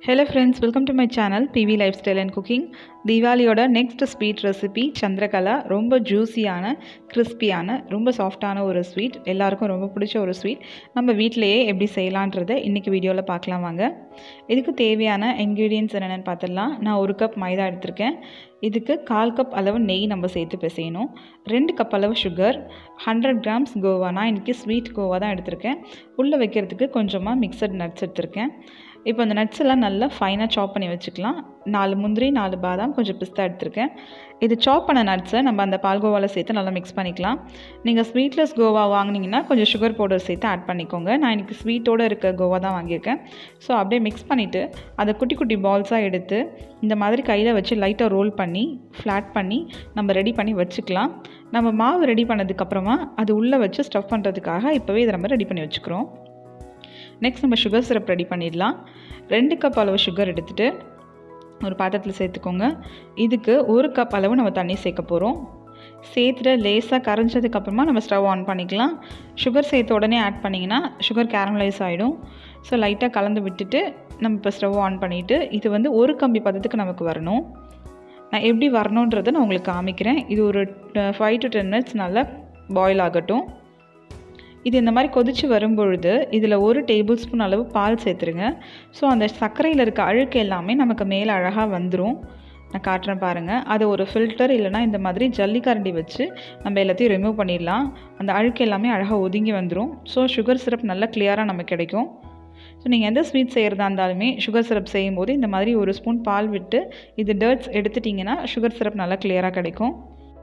hello friends welcome to my channel PV life style and cooking தீபாவளியோட next sweet recipe Chandrakala ரொம்ப ஜூஸியான கிறிஸ்பியான ரொம்ப சாஃப்டான ஒரு ஸ்வீட் எல்லாருக்கும் ரொம்ப பிடிச்ச ஒரு ஸ்வீட் நம்ம வீட்டிலையே எப்படி செய்யலான்றதை இன்றைக்கி வீடியோவில் பார்க்கலாம் வாங்க இதுக்கு தேவையான இன்க்ரீடியன்ஸ் என்னென்னு பார்த்துடலாம் நான் ஒரு கப் மைதா எடுத்திருக்கேன் இதுக்கு கால் கப் அளவு நெய் நம்ம சேர்த்து பிசையணும் ரெண்டு கப் அளவு சுகர் ஹண்ட்ரட் கிராம்ஸ் கோவா நான் இன்றைக்கி ஸ்வீட் கோவா தான் எடுத்திருக்கேன் உள்ளே வைக்கிறதுக்கு கொஞ்சமாக மிக்சட் நட்ஸ் எடுத்திருக்கேன் இப்போ அந்த நட்ஸ் எல்லாம் நல்லா ஃபைனாக சாப் பண்ணி வச்சுக்கலாம் நாலு முந்திரி நாலு பாதாம் கொஞ்சம் பிஸ்தா எடுத்திருக்கேன் இது சாப் பண்ண நட்ஸை நம்ம அந்த பால்கோவாவில் சேர்த்து நல்லா மிக்ஸ் பண்ணிக்கலாம் நீங்கள் ஸ்வீட்லெஸ் கோவா வாங்கினீங்கன்னா கொஞ்சம் சுகர் பவுடர் சேர்த்து ஆட் பண்ணிக்கோங்க நான் இன்றைக்கி ஸ்வீட்டோடு இருக்க கோவா தான் வாங்கியிருக்கேன் ஸோ அப்படியே மிக்ஸ் பண்ணிவிட்டு அதை குட்டி குட்டி பால்ஸாக எடுத்து இந்த மாதிரி கையில் வச்சு லைட்டாக ரோல் பண்ணி ஃப்ளாட் பண்ணி நம்ம ரெடி பண்ணி வச்சுக்கலாம் நம்ம மாவு ரெடி பண்ணதுக்கப்புறமா அது உள்ளே வச்சு ஸ்டஃப் பண்ணுறதுக்காக இப்போவே இதை நம்ம ரெடி பண்ணி வச்சுக்கிறோம் நெக்ஸ்ட் நம்ம சுகர் சிரப் ரெடி பண்ணிடலாம் ரெண்டு கப் அளவு சுகர் எடுத்துகிட்டு ஒரு பாத்திரத்தில் சேர்த்துக்கோங்க இதுக்கு ஒரு கப் அளவு நம்ம தண்ணி சேர்க்க போகிறோம் சேர்த்துட்டு லேசாக கரைஞ்சதுக்கப்புறமா நம்ம ஸ்டவ் ஆன் பண்ணிக்கலாம் சுகர் சேர்த்த உடனே ஆட் பண்ணிங்கன்னா சுகர் கேரமலைஸ் ஆகிடும் ஸோ லைட்டாக கலந்து விட்டுட்டு நம்ம இப்போ ஸ்டவ் ஆன் பண்ணிவிட்டு இது வந்து ஒரு கம்பி பதத்துக்கு நமக்கு வரணும் நான் எப்படி வரணுன்றதை நான் உங்களுக்கு காமிக்கிறேன் இது ஒரு ஃபைவ் டு டென் மினிட்ஸ் நல்லா பாயில் ஆகட்டும் இது இந்த மாதிரி கொதித்து வரும்பொழுது இதில் ஒரு டேபிள் ஸ்பூன் அளவு பால் சேர்த்துருங்க ஸோ அந்த சர்க்கரையில் இருக்க அழுக்கு எல்லாமே நமக்கு மேலே அழகாக வந்துடும் நான் காட்டுறேன் பாருங்கள் அதை ஒரு ஃபில்டர் இல்லைனா இந்த மாதிரி ஜல்லிக்கரண்டி வச்சு நம்ம எல்லாத்தையும் ரிமூவ் பண்ணிடலாம் அந்த அழுக்கு எல்லாமே அழகாக ஒதுங்கி வந்துடும் ஸோ சுகர் சிரப் நல்லா கிளியராக நமக்கு கிடைக்கும் ஸோ நீங்கள் எந்த ஸ்வீட் செய்கிறதா இருந்தாலுமே சுகர் சிரப் செய்யும்போது இந்த மாதிரி ஒரு ஸ்பூன் பால் விட்டு இது டர்ட்ஸ் எடுத்துட்டிங்கன்னா சுகர் சிரப் நல்லா கிளியராக கிடைக்கும்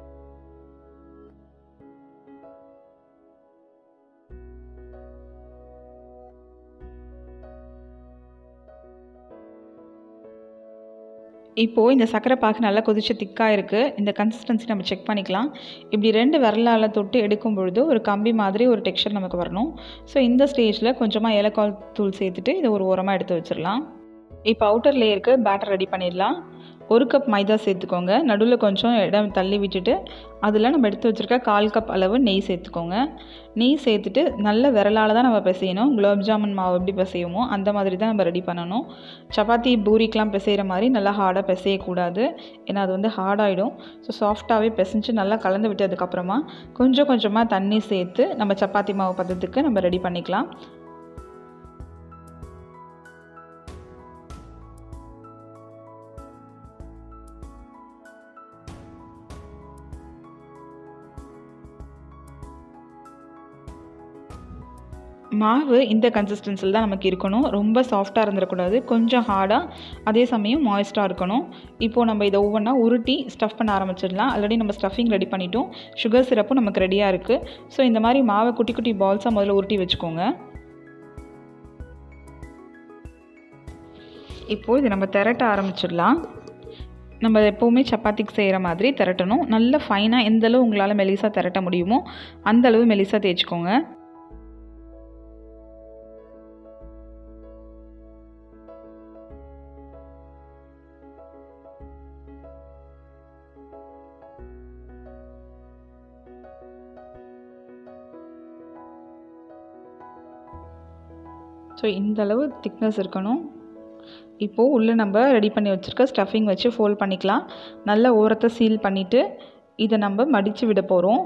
இப்போது இந்த சர்க்கரை பாக்கு நல்லா கொதிச்சு திக்காக இருக்குது இந்த கன்சிஸ்டன்சி நம்ம செக் பண்ணிக்கலாம் இப்படி ரெண்டு விரலால் தொட்டு எடுக்கும் பொழுது ஒரு கம்பி மாதிரி ஒரு டெக்ஸ்சர் நமக்கு வரணும் ஸோ இந்த ஸ்டேஜில் கொஞ்சமாக ஏலக்காய் தூள் சேர்த்துட்டு இதை ஒரு உரமாக எடுத்து வச்சிடலாம் இப்போ அவுட்டர் லேயருக்கு பேட்டர் ரெடி பண்ணிடலாம் ஒரு கப் மைதா சேர்த்துக்கோங்க நடுவில் கொஞ்சம் இடம் தள்ளி விட்டுட்டு அதில் நம்ம எடுத்து வச்சுருக்க கால் கப் அளவு நெய் சேர்த்துக்கோங்க நெய் சேர்த்துட்டு நல்ல விரலால் தான் நம்ம பிசையணும் குலாப் ஜாமுன் மாவு எப்படி பிசையுமோ அந்த மாதிரி தான் நம்ம ரெடி பண்ணணும் சப்பாத்தி பூரிக்கெலாம் பிசைகிற மாதிரி நல்லா ஹார்டாக பிசையக்கூடாது ஏன்னா அது வந்து ஹார்டாகிடும் ஸோ சாஃப்டாகவே பிசைஞ்சு நல்லா கலந்து விட்டதுக்கப்புறமா கொஞ்சம் கொஞ்சமாக தண்ணி சேர்த்து நம்ம சப்பாத்தி மாவு பதத்துக்கு நம்ம ரெடி பண்ணிக்கலாம் மாவு இந்த கன்சிஸ்டன்சியில் தான் நமக்கு இருக்கணும் ரொம்ப சாஃப்டாக இருந்துடக்கூடாது கொஞ்சம் ஹார்டாக அதே சமயம் மாய்ஸ்டாக இருக்கணும் இப்போது நம்ம இதை ஒவ்வொன்றா உருட்டி ஸ்டஃப் பண்ண ஆரம்பிச்சிடலாம் ஆல்ரெடி நம்ம ஸ்டஃபிங் ரெடி பண்ணிட்டோம் சுகர் சிரப்பும் நமக்கு ரெடியாக இருக்குது ஸோ இந்த மாதிரி மாவை குட்டி குட்டி பால்ஸாக முதல்ல உருட்டி வச்சுக்கோங்க இப்போது இது நம்ம திரட்ட ஆரம்பிச்சிடலாம் நம்ம எப்போவுமே சப்பாத்திக்கு செய்கிற மாதிரி திரட்டணும் நல்ல ஃபைனாக எந்த அளவு உங்களால் மெலிசாக திரட்ட முடியுமோ அந்த அளவு மெலிசாக தேய்ச்சிக்கோங்க ஸோ இந்த அளவு திக்னஸ் இருக்கணும் இப்போது உள்ளே நம்ம ரெடி பண்ணி வச்சுருக்க ஸ்டஃபிங் வச்சு ஃபோல்ட் பண்ணிக்கலாம் நல்ல ஓரத்தை சீல் பண்ணிவிட்டு இதை நம்ம மடித்து விட போகிறோம்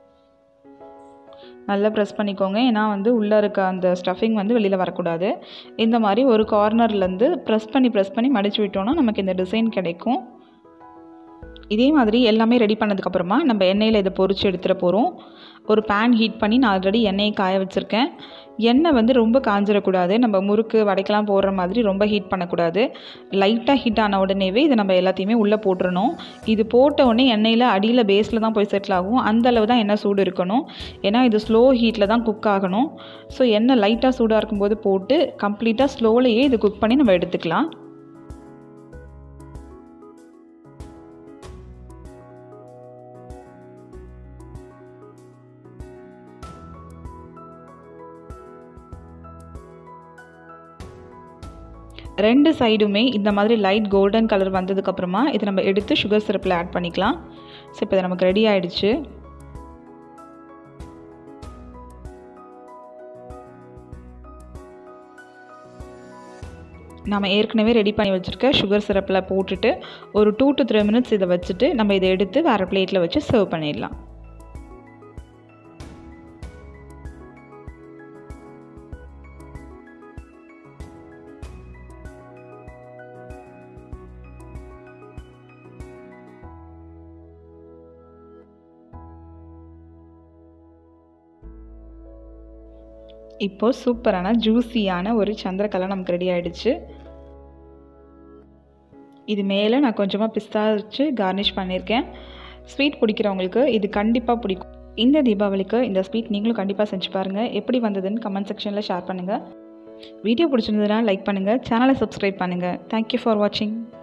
நல்லா ப்ரெஸ் பண்ணிக்கோங்க ஏன்னா வந்து உள்ளே இருக்க அந்த ஸ்டஃபிங் வந்து வெளியில் வரக்கூடாது இந்த மாதிரி ஒரு கார்னர்லேருந்து ப்ரெஸ் பண்ணி ப்ரெஸ் பண்ணி மடித்து விட்டோன்னா நமக்கு இந்த டிசைன் கிடைக்கும் இதே மாதிரி எல்லாமே ரெடி பண்ணதுக்கப்புறமா நம்ம எண்ணெயில் இதை பொறிச்சு எடுத்துகிட போகிறோம் ஒரு பேன் ஹீட் பண்ணி நான் ஆல்ரெடி எண்ணெயை காய வச்சுருக்கேன் எண்ணெய் வந்து ரொம்ப காஞ்சிடக்கூடாது நம்ம முறுக்கு வடைக்கெலாம் போடுற மாதிரி ரொம்ப ஹீட் பண்ணக்கூடாது லைட்டாக ஹீட் ஆன உடனேவே இதை நம்ம எல்லாத்தையுமே உள்ளே போட்டுறணும் இது போட்ட உடனே எண்ணெயில் அடியில் பேஸில் தான் போய் செட்டில் ஆகும் அந்த அளவு தான் எண்ணெய் சூடு இருக்கணும் ஏன்னா இது ஸ்லோ ஹீட்டில் தான் குக் ஆகணும் ஸோ எண்ணெய் லைட்டாக சூடாக இருக்கும்போது போட்டு கம்ப்ளீட்டாக ஸ்லோலையே இது குக் பண்ணி நம்ம எடுத்துக்கலாம் ரெண்டு சைடுமே இந்த மாதிரி லைட் கோல்டன் கலர் வந்ததுக்கப்புறமா இதை நம்ம எடுத்து சுகர் சிரப்பில் ஆட் பண்ணிக்கலாம் ஸோ இப்போ இது நமக்கு ரெடி ஆகிடுச்சு நம்ம ஏற்கனவே ரெடி பண்ணி வச்சுருக்க சுகர் சிரப்பில் போட்டுட்டு ஒரு டூ டு த்ரீ மினிட்ஸ் இதை வச்சுட்டு நம்ம இதை எடுத்து வேறு பிளேட்டில் வச்சு சர்வ் பண்ணிடலாம் இப்போது சூப்பரான ஜூஸியான ஒரு சந்திரகலா நமக்கு ரெடி ஆகிடுச்சு இது மேலே நான் கொஞ்சமாக பிஸ்தா வச்சு கார்னிஷ் பண்ணியிருக்கேன் ஸ்வீட் பிடிக்கிறவங்களுக்கு இது கண்டிப்பாக பிடிக்கும் இந்த தீபாவளிக்கு இந்த ஸ்வீட் நீங்களும் கண்டிப்பாக செஞ்சு பாருங்கள் எப்படி வந்ததுன்னு கமெண்ட் செக்ஷனில் ஷேர் பண்ணுங்கள் வீடியோ பிடிச்சிருந்ததுன்னா லைக் பண்ணுங்கள் சேனலை சப்ஸ்கிரைப் பண்ணுங்கள் தேங்க்யூ ஃபார் வாட்சிங்